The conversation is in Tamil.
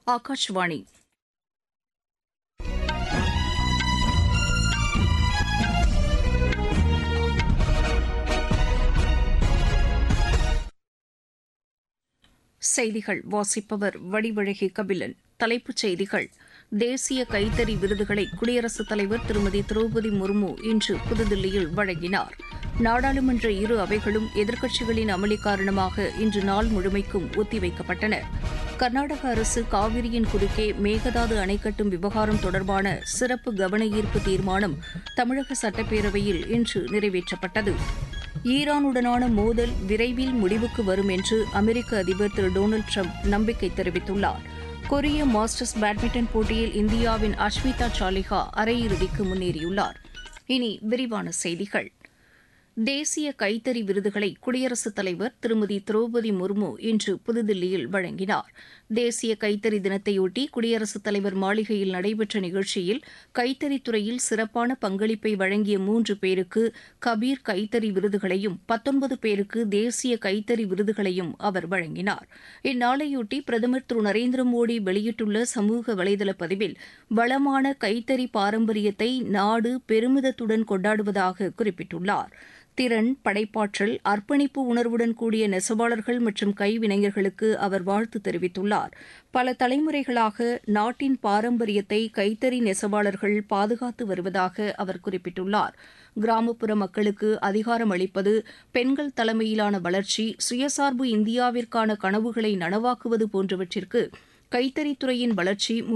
ஆகாஷ்வாணி செய்திகள் வாசிப்பவர் வடிவழகி கபிலன் தலைப்புச் செய்திகள் தேசிய கைத்தறி விருதுகளை குடியரசுத் தலைவர் திருமதி திரௌபதி முர்மு இன்று புதுதில்லியில் வழங்கினார் நாடாளுமன்ற இரு அவைகளும் எதிர்க்கட்சிகளின் அமளி காரணமாக இன்று நாள் முழுமைக்கும் ஒத்திவைக்கப்பட்டன கர்நாடக அரசு காவிரியின் குறுக்கே மேகதாது அணை கட்டும் விவகாரம் தொடர்பான சிறப்பு கவன ஈர்ப்பு தீர்மானம் தமிழக சட்டப்பேரவையில் இன்று நிறைவேற்றப்பட்டது ஈரானுடனான மோதல் விரைவில் முடிவுக்கு வரும் என்று அமெரிக்க அதிபர் திரு டொனால்டு ட்ரம்ப் நம்பிக்கை தெரிவித்துள்ளார் கொரிய மாஸ்டர்ஸ் பேட்மிண்டன் போட்டியில் இந்தியாவின் அஷ்மிதா சாலிஹா அரையிறுதிக்கு முன்னேறியுள்ளார் இனி விரிவான செய்திகள் தேசிய கைத்தறி விருதுகளை குடியரசுத் தலைவர் திருமதி திரௌபதி முர்மு இன்று புதுதில்லியில் வழங்கினார் தேசிய கைத்தறி தினத்தையொட்டி குடியரசுத் தலைவர் மாளிகையில் நடைபெற்ற நிகழ்ச்சியில் கைத்தறித்துறையில் சிறப்பான பங்களிப்பை வழங்கிய மூன்று பேருக்கு கபீர் கைத்தறி விருதுகளையும் பத்தொன்பது பேருக்கு தேசிய கைத்தறி விருதுகளையும் அவர் வழங்கினார் இந்நாளையொட்டி பிரதமர் திரு நரேந்திர மோடி வெளியிட்டுள்ள சமூக வலைதள பதிவில் வளமான கைத்தறி பாரம்பரியத்தை நாடு பெருமிதத்துடன் கொண்டாடுவதாக குறிப்பிட்டுள்ளார் திறன் படைப்பாற்றல் அர்ப்பணிப்பு உணர்வுடன் கூடிய நெசவாளர்கள் மற்றும் கைவினைஞர்களுக்கு அவர் வாழ்த்து தெரிவித்துள்ளார் பல தலைமுறைகளாக நாட்டின் பாரம்பரியத்தை கைத்தறி நெசவாளர்கள் பாதுகாத்து வருவதாக அவர் குறிப்பிட்டுள்ளார் கிராமப்புற மக்களுக்கு அதிகாரம் அளிப்பது பெண்கள் தலைமையிலான வளர்ச்சி சுயசார்பு இந்தியாவிற்கான கனவுகளை நனவாக்குவது போன்றவற்றிற்கு கைத்தறித்துறையின் வளர்ச்சி